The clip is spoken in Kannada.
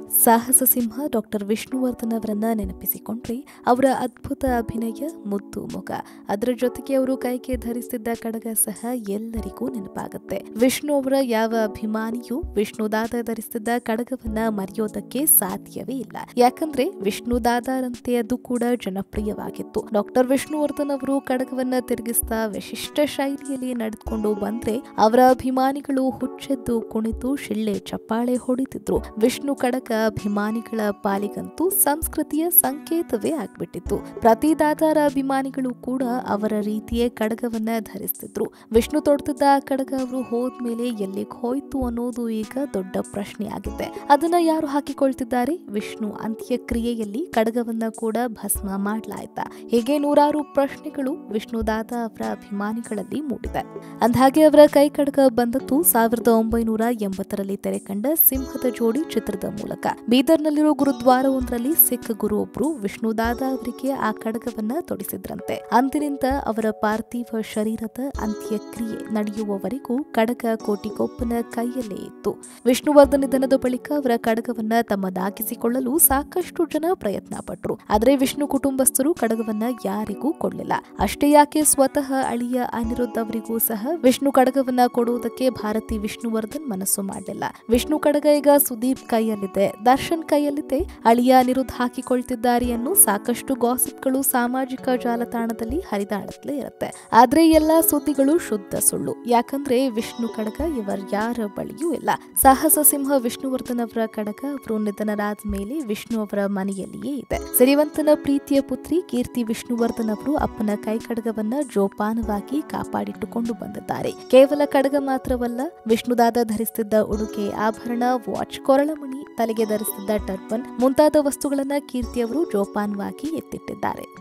ಸಾಹಸ ಸಿಂಹ ಡಾಕ್ಟರ್ ವಿಷ್ಣುವರ್ಧನ್ ಅವರನ್ನ ನೆನಪಿಸಿಕೊಂಡ್ರೆ ಅವರ ಅದ್ಭುತ ಅಭಿನಯ ಮುದ್ದು ಮುಖ ಅದರ ಜೊತೆಗೆ ಅವರು ಕೈಗೆ ಧರಿಸಿದ್ದ ಕಡಗ ಸಹ ಎಲ್ಲರಿಗೂ ನೆನಪಾಗುತ್ತೆ ವಿಷ್ಣು ಅವರ ಯಾವ ಅಭಿಮಾನಿಯೂ ವಿಷ್ಣುದಾದ ಧರಿಸಿದ್ದ ಕಡಗವನ್ನ ಮರೆಯೋದಕ್ಕೆ ಸಾಧ್ಯವೇ ಇಲ್ಲ ಯಾಕಂದ್ರೆ ವಿಷ್ಣುದಾದರಂತೆ ಅದು ಕೂಡ ಜನಪ್ರಿಯವಾಗಿತ್ತು ಡಾಕ್ಟರ್ ವಿಷ್ಣುವರ್ಧನ್ ಅವರು ಕಡಗವನ್ನ ತಿರುಗಿಸ್ತಾ ವಿಶಿಷ್ಟ ಶೈಲಿಯಲ್ಲಿ ನಡೆದುಕೊಂಡು ಬಂದ್ರೆ ಅವರ ಅಭಿಮಾನಿಗಳು ಹುಚ್ಚೆದ್ದು ಕುಣಿತು ಶಿಳ್ಳೆ ಚಪ್ಪಾಳೆ ಹೊಡಿತಿದ್ರು ವಿಷ್ಣು ಕಡಗ ಅಭಿಮಾನಿಗಳ ಪಾಲಿಗಂತೂ ಸಂಸ್ಕೃತಿಯ ಸಂಕೇತವೇ ಆಗ್ಬಿಟ್ಟಿತ್ತು ಪ್ರತಿ ದಾದಾರ ಅಭಿಮಾನಿಗಳು ಕೂಡ ಅವರ ರೀತಿಯೇ ಕಡಗವನ್ನ ಧರಿಸ್ತಿದ್ರು ವಿಷ್ಣು ತೊಡ್ತಿದ್ದ ಆ ಕಡಗ ಅವರು ಹೋದ್ಮೇಲೆ ಎಲ್ಲಿಗೆ ಹೋಯ್ತು ಅನ್ನೋದು ಈಗ ದೊಡ್ಡ ಪ್ರಶ್ನೆ ಆಗಿದೆ ಅದನ್ನ ಯಾರು ಹಾಕಿಕೊಳ್ತಿದ್ದಾರೆ ವಿಷ್ಣು ಅಂತ್ಯಕ್ರಿಯೆಯಲ್ಲಿ ಕಡಗವನ್ನ ಕೂಡ ಭಸ್ಮ ಮಾಡ್ಲಾಯ್ತಾ ಹೀಗೆ ನೂರಾರು ಪ್ರಶ್ನೆಗಳು ವಿಷ್ಣುದಾದ ಅವರ ಅಭಿಮಾನಿಗಳಲ್ಲಿ ಮೂಡಿದೆ ಅಂದ್ಹಾಗೆ ಅವರ ಕೈ ಕಡಗ ಬಂದದ್ದು ಸಾವಿರದ ಒಂಬೈನೂರ ಎಂಬತ್ತರಲ್ಲಿ ತೆರೆಕಂಡ ಸಿಂಹದ ಜೋಡಿ ಚಿತ್ರದ ಮೂಲಕ ಬೀದರ್ನಲ್ಲಿರೋ ಗುರುದ್ವಾರವೊಂದರಲ್ಲಿ ಸಿಖ್ ಗುರು ಒಬ್ರು ವಿಷ್ಣುದಾದ ಅವರಿಗೆ ಆ ಕಡಗವನ್ನ ತೊಡಿಸಿದ್ರಂತೆ ಅಂದಿನಿಂದ ಅವರ ಪಾರ್ಥಿವ ಶರೀರದ ಅಂತ್ಯಕ್ರಿಯೆ ನಡೆಯುವವರೆಗೂ ಕಡಗ ಕೋಟಿಗೊಪ್ಪನ ಕೈಯಲ್ಲೇ ಇತ್ತು ವಿಷ್ಣುವರ್ಧನ್ ನಿಧನದ ಬಳಿಕ ಅವರ ಕಡಗವನ್ನ ತಮ್ಮದಾಗಿಸಿಕೊಳ್ಳಲು ಸಾಕಷ್ಟು ಜನ ಪ್ರಯತ್ನ ಪಟ್ರು ಆದರೆ ವಿಷ್ಣು ಕುಟುಂಬಸ್ಥರು ಕಡಗವನ್ನ ಯಾರಿಗೂ ಕೊಡಲಿಲ್ಲ ಅಷ್ಟೇ ಯಾಕೆ ಸ್ವತಃ ಅಳಿಯ ಅನಿರುದ್ಧ್ ಅವರಿಗೂ ಸಹ ವಿಷ್ಣು ಕಡಗವನ್ನ ಕೊಡುವುದಕ್ಕೆ ಭಾರತಿ ವಿಷ್ಣುವರ್ಧನ್ ಮನಸ್ಸು ಮಾಡಲಿಲ್ಲ ವಿಷ್ಣು ಕಡಗ ಈಗ ಸುದೀಪ್ ಕೈಯಲ್ಲಿದೆ ದರ್ಶನ್ ಕೈಯಲ್ಲಿದೆ ಅಳಿಯ ಅನಿರುದ್ಧ್ ಹಾಕಿಕೊಳ್ತಿದ್ದಾರೆ ಅನ್ನೋ ಸಾಕಷ್ಟು ಗಾಸಿಪ್ಗಳು ಸಾಮಾಜಿಕ ಜಾಲತಾಣದಲ್ಲಿ ಹರಿದಾಡುತ್ತಲೇ ಇರುತ್ತೆ ಆದ್ರೆ ಈ ಎಲ್ಲಾ ಸುದ್ದಿಗಳು ಶುದ್ಧ ಸುಳ್ಳು ಯಾಕಂದ್ರೆ ವಿಷ್ಣು ಕಡಗ ಇವರ ಯಾರ ಬಳಿಯೂ ಇಲ್ಲ ಸಾಹಸ ಸಿಂಹ ವಿಷ್ಣುವರ್ಧನ್ ಅವರ ಕಡಗ ಅವರು ನಿಧನರಾದ ಮೇಲೆ ವಿಷ್ಣು ಅವರ ಮನೆಯಲ್ಲಿಯೇ ಇದೆ ಸಿರಿವಂತನ ಪ್ರೀತಿಯ ಪುತ್ರಿ ಕೀರ್ತಿ ವಿಷ್ಣುವರ್ಧನ್ ಅವರು ಅಪ್ಪನ ಕೈ ಕಡಗವನ್ನ ಜೋಪಾನವಾಗಿ ಕಾಪಾಡಿಟ್ಟುಕೊಂಡು ಬಂದಿದ್ದಾರೆ ಕೇವಲ ಕಡಗ ಮಾತ್ರವಲ್ಲ ವಿಷ್ಣುದಾದ ಧರಿಸುತ್ತಿದ್ದ ಉಡುಗೆ ಆಭರಣ ವಾಚ್ ಕೊರಳಮಣಿ ತಲೆಗೆ ಧರಿಸಿದ್ದ ಟರ್ಬನ್ ಮುಂತಾದ ವಸ್ತುಗಳನ್ನ ಕೀರ್ತಿ ಅವರು ಜೋಪಾನವಾಗಿ ಎತ್ತಿಟ್ಟಿದ್ದಾರೆ